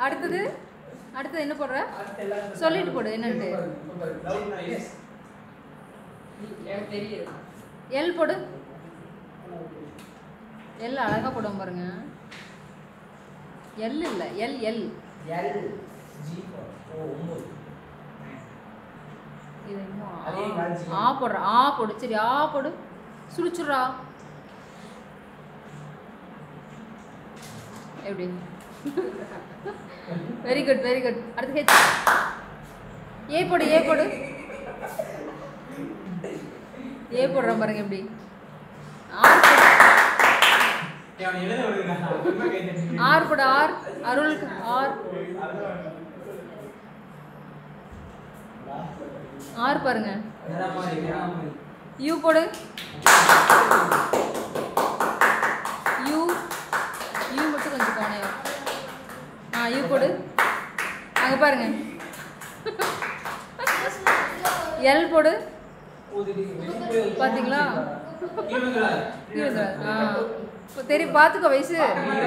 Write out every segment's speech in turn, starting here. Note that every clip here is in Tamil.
அடுத்தது அடுத்தது என்ன போடுற சொல்லிட்டு போடு என்னன்ட்டு எனக்கு தெரியுது எல் போடு எல் அழகா போடுவோம் பாருங்க எல் இல்லை L L L G O ஒம்பது இது என்னமோ ஆ. அதே மாதிரி செய்யணும். ஆ போடுற ஆ போடு சரி ஆ போடு சுழிச்சுடுறா எப்படி வெரி குட் வெரி குட் அடுத்து ஹெச் ஏ போடு ஏ போடு ஏ போடுறேன் பாருங்க எப்படி ஆர் போடு. அவன் எழுத விடுங்க சும்மா கை தட்டி. ஆர் போடு ஆர் அருளுக்கு ஆர் ஆர் பாருங்க நிறா மாதிரி, நிறா மாதிரி. யூ போடு யூ யூ மட்டும் கொஞ்சம் கோணையா ஆ யூ போடு அங்கே பாருங்க எல் போடு ஊதிட்டு வெளியே பாத்தீங்களா? இவங்களா? இருங்க. ஆ இப்போ தெரியும் பார்த்துக்கோ வயசு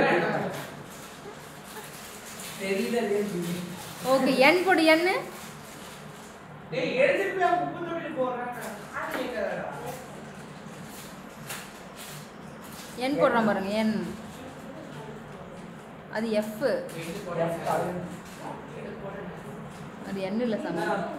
தெரியல இல்லையா? ஓகே என் போடு என்னு டேய், எடுத்துட்டு போய் அவன் குப்பை தொட்டியில போடுறாங்க. ஆளு கேட்கறாடா. என் போடுறான் பாருங்க என் அது எஃப் எடுத்து போடுறாங்க. அது என் இல்லை சாமி